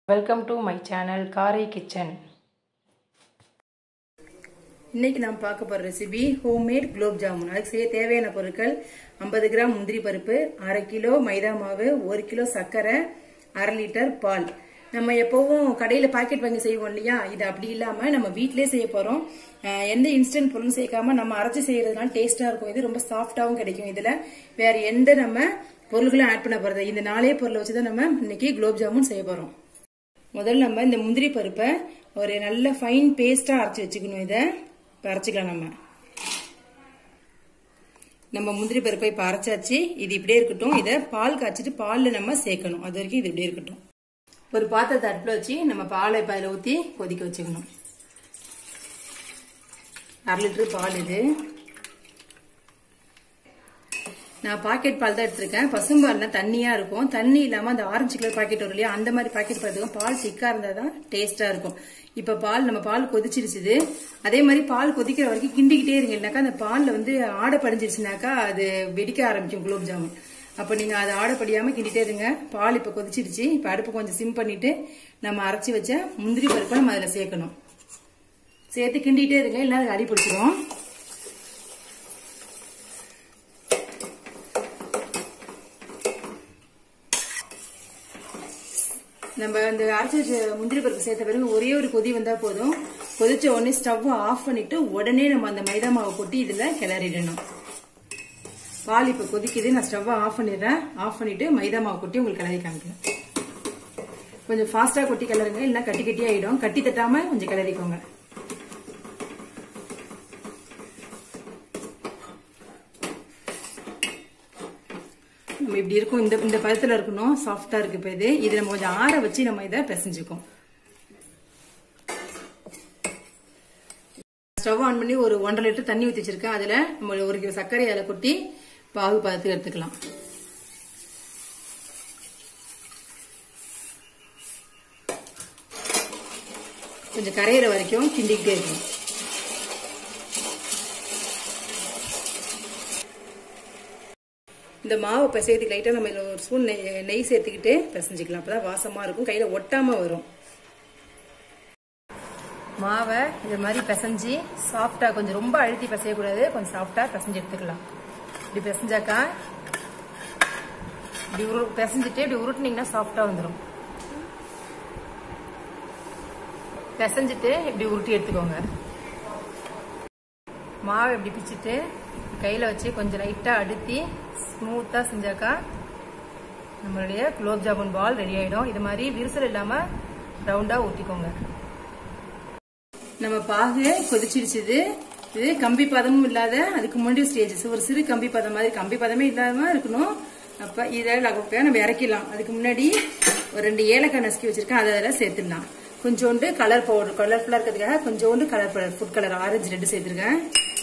welcome to my channel Karai kitchen இன்னைக்கு நாம் பார்க்க போற ரெசிபி ஹோம்மேட் குலோப் ஜாமுன் அதுக்கு செய்ய தேவையான பொருட்கள் 50 கிராம் முந்திரி பருப்பு அரை கிலோ மைதா மாவு ஒரு கிலோ சர்க்கரை அரை லிட்டர் பால் நம்ம எப்பவும் கடையில பாக்கெட் வாங்கி செய்வோம் இல்லையா இது அப்படி இல்லாம நம்ம வீட்டிலேயே செய்ய போறோம் அஹ் எந்த இன்ஸ்டன்ட் பொருளும் சேர்க்காம நம்ம அரைச்சு செய்யறதுனால டேஸ்டா இருக்கும் இது ரொம்ப சாஃப்டாவும் கிடைக்கும் இதுல வேற எந்த நம்ம பொருள்களும் ஆட் பண்ண போறது இந்த நாலே பொருளை வச்சுதான் நம்ம இன்னைக்கு குலோப் ஜாமுன் செய்ய போறோம் முதல்ல நம்ம இந்த முந்திரி பருப்பை ஒரு நல்ல ஃபைன் பேஸ்டா அரைச்சு வச்சுக்கணும் இதை இப்போ அரைச்சிக்கலாம் நம்ம நம்ம முந்திரி பருப்பை இப்போ அரைச்சாச்சு இது இப்படியே இருக்கட்டும் இதை பால் காய்ச்சிட்டு பாலில் நம்ம சேர்க்கணும் அது வரைக்கும் இது இப்படியே இருக்கட்டும் ஒரு பாத்திரத்தை அடுப்பில் வச்சு நம்ம பாலை இப்போ அதில் ஊற்றி கொதிக்க வச்சுக்கணும் அரை லிட்டரு பால் இது நான் பாக்கெட் பால் தான் எடுத்திருக்கேன் பசும்பால்னா தண்ணியா இருக்கும் தண்ணி இல்லாம அந்த ஆரஞ்சு கலர் பாக்கெட் வரும் இல்லையா அந்த மாதிரி பாக்கெட் பால் பால் திக்கா இருந்தா தான் டேஸ்டா இருக்கும் இப்ப பால் நம்ம பால் கொதிச்சிருச்சுது அதே மாதிரி பால் கொதிக்கிற வரைக்கும் கிண்டிக்கிட்டே இருங்க இல்லைனாக்கா அந்த பால்ல வந்து ஆடை படிஞ்சிருச்சுனாக்கா அது வெடிக்க ஆரம்பிக்கும் குலோப் ஜாமுன் அப்ப நீங்க அதை ஆடை படியாம கிண்டிட்டே இருங்க பால் இப்ப கொதிச்சிருச்சு இப்ப அடுப்பு கொஞ்சம் சிம் பண்ணிட்டு நம்ம அரைச்சி வச்ச முந்திரி பருப்பை நம்ம அதுல சேர்க்கணும் சேர்த்து கிண்டிட்டே இருங்க இல்லைன்னா அது அடி பிடிச்சிரும் நம்ம இந்த அரைச்சி வச்ச முந்திரி பருப்பு சேர்த்த பிறகு ஒரே ஒரு கொதி வந்தா போதும் கொதிச்ச உடனே ஸ்டவ் ஆஃப் பண்ணிட்டு உடனே நம்ம அந்த மைதா மாவை கொட்டி இதுல கிளறிடணும் பால் இப்ப கொதிக்குது நான் ஸ்டவ் ஆஃப் பண்ணிடுறேன் ஆஃப் பண்ணிட்டு மைதா மாவை கொட்டி உங்களுக்கு கிளறி காமிக்கிறேன் கொஞ்சம் ஃபாஸ்டா கொட்டி கிளறுங்க இல்லைன்னா கட்டி கட்டி ஆயிடும் கட்டி தட்டாம கொஞ்சம் கிளறிக்கோங்க நம்ம இப்படி இருக்கும் இந்த இந்த பதத்துல இருக்கணும் சாஃப்டா இருக்கு இப்ப இது இது நம்ம கொஞ்சம் ஆற வச்சு நம்ம இதை பிசைஞ்சுக்கோம் ஸ்டவ் ஆன் பண்ணி ஒரு ஒன்றரை லிட்டர் தண்ணி ஊற்றி வச்சிருக்கேன் அதுல நம்ம ஒரு கிலோ சர்க்கரை அதில் கொட்டி பாகு பதத்துக்கு எடுத்துக்கலாம் கொஞ்சம் கரையிற வரைக்கும் கிண்டிக்கிட்டே இருக்கணும் இந்த மாவை பிசையத்துக்கு லைட்டாக நம்ம இதில் ஒரு ஸ்பூன் நெய் நெய் சேர்த்துக்கிட்டு பிசைஞ்சிக்கலாம் அப்பதான் வாசமாக இருக்கும் கையில் ஒட்டாமல் வரும் மாவை இது மாதிரி பிசைஞ்சு சாஃப்டாக கொஞ்சம் ரொம்ப அழுத்தி பிசையக்கூடாது கொஞ்சம் சாஃப்டாக பிசைஞ்சு எடுத்துக்கலாம் இப்படி பிசைஞ்சாக்கா இப்படி உரு பிசைஞ்சிட்டு இப்படி உருட்டுனீங்கன்னா சாஃப்டாக வந்துடும் பிசைஞ்சிட்டு இப்படி உருட்டி எடுத்துக்கோங்க மாவை இப்படி பிச்சுட்டு கையில் வச்சு கொஞ்சம் லைட்டாக அழுத்தி ஸ்மூத்தாக செஞ்சாக்கா நம்மளுடைய குலோப் ஜாமுன் பால் ரெடி ஆகிடும் இது மாதிரி விரிசல் இல்லாமல் ரவுண்டாக ஊற்றிக்கோங்க நம்ம பாகு கொதிச்சிருச்சுது இது கம்பி பதமும் இல்லாத அதுக்கு முன்னாடி ஸ்டேஜஸ் ஒரு சிறு கம்பி பதம் மாதிரி கம்பி பதமே இல்லாம இருக்கணும் அப்ப இதை நம்ம இறக்கிடலாம் அதுக்கு முன்னாடி ஒரு ரெண்டு ஏலக்காய் நசுக்கி வச்சிருக்கேன் அதை அதில் சேர்த்துடலாம் கொஞ்சோண்டு கலர் பவுடர் கலர்ஃபுல்லா இருக்கிறதுக்காக கொஞ்சோண்டு colour powder food colour orange ரெண்டு சேர்த்துருக்கேன்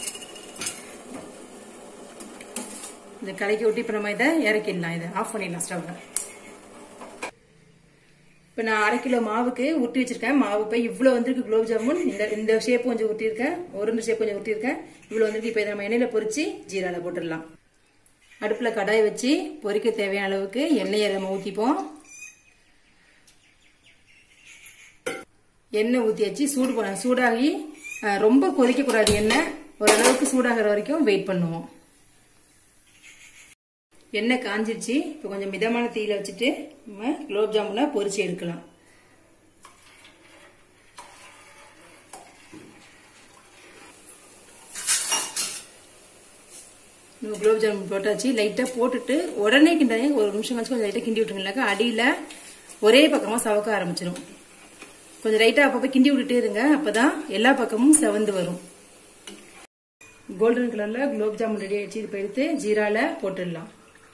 இந்த கலக்கி விட்டு இப்போ நம்ம இதை இறக்கிடலாம் இதை ஆஃப் பண்ணிடலாம் ஸ்டவ்வை இப்போ நான் அரை கிலோ மாவுக்கு உருட்டி வச்சிருக்கேன் மாவு இப்போ இவ்வளோ வந்திருக்கு குலோப் ஜாமுன் இந்த இந்த ஷேப் கொஞ்சம் உருட்டியிருக்கேன் ஒரு ரெண்டு ஷேப் கொஞ்சம் உருட்டியிருக்கேன் இவ்வளோ வந்திருக்கு இப்போ இதை நம்ம எண்ணெயில் பொரிச்சு ஜீரால போட்டுடலாம் அடுப்பில் கடாய் வச்சு பொரிக்க தேவையான அளவுக்கு எண்ணெயை நம்ம ஊற்றிப்போம் எண்ணெய் ஊற்றி வச்சு சூடு பண்ண சூடாகி ரொம்ப கொதிக்கக்கூடாது எண்ணெய் ஓரளவுக்கு சூடாகிற வரைக்கும் வெயிட் பண்ணுவோம் எண்ணெய் காஞ்சிருச்சு இப்போ கொஞ்சம் மிதமான தீயில வச்சுட்டு நம்ம குலோப் ஜாமுனை பொரிச்சு எடுக்கலாம் நம்ம குலோப் ஜாமுன் போட்டாச்சு லைட்டாக போட்டுட்டு உடனே கிண்டாங்க ஒரு நிமிஷம் கழிச்சு கொஞ்சம் லைட்டாக கிண்டி விட்டுருங்கனாக்கா அடியில் ஒரே பக்கமாக சவக்க ஆரம்பிச்சிடும் கொஞ்சம் லைட்டாக அப்பப்போ கிண்டி விட்டுட்டே இருங்க அப்பதான் எல்லா பக்கமும் செவந்து வரும் கோல்டன் கலர்ல குலோப் ஜாமுன் ரெடி ஆயிடுச்சு இப்போ எடுத்து ஜீரால போட்டுடலாம்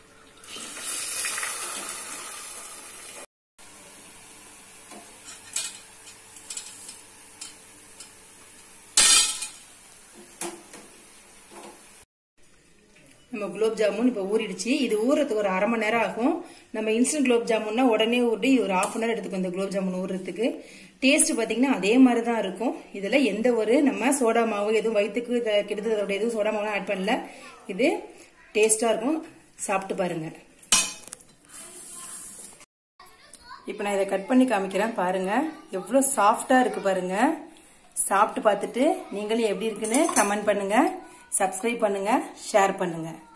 நம்ம குலோப் ஜாமுன் இப்போ ஊறிடுச்சு இது ஊறதுக்கு ஒரு அரை மணி நேரம் ஆகும் நம்ம இன்ஸ்டன்ட் குலோப் ஜாமுன்னா உடனே ஊறி ஒரு ஹாஃப் அன் ஹவர் எடுத்துக்கும் இந்த குலோப் ஜாமுன் ஊறுறதுக்கு டேஸ்ட் பார்த்தீங்கன்னா அதே மாதிரி தான் இருக்கும் இதில் எந்த ஒரு நம்ம சோடா மாவு எதுவும் வயிற்றுக்கு கெடுதலோட எதுவும் சோடா மாவு ஆட் பண்ணல இது டேஸ்டா இருக்கும் சாப்பிட்டு பாருங்க இப்போ நான் இதை கட் பண்ணி காமிக்கிறேன் பாருங்க எவ்வளோ சாஃப்டா இருக்கு பாருங்க சாப்பிட்டு பார்த்துட்டு நீங்களும் எப்படி இருக்குன்னு கமெண்ட் பண்ணுங்க சப்ஸ்கிரைப் பண்ணுங்க ஷேர் பண்ணுங்க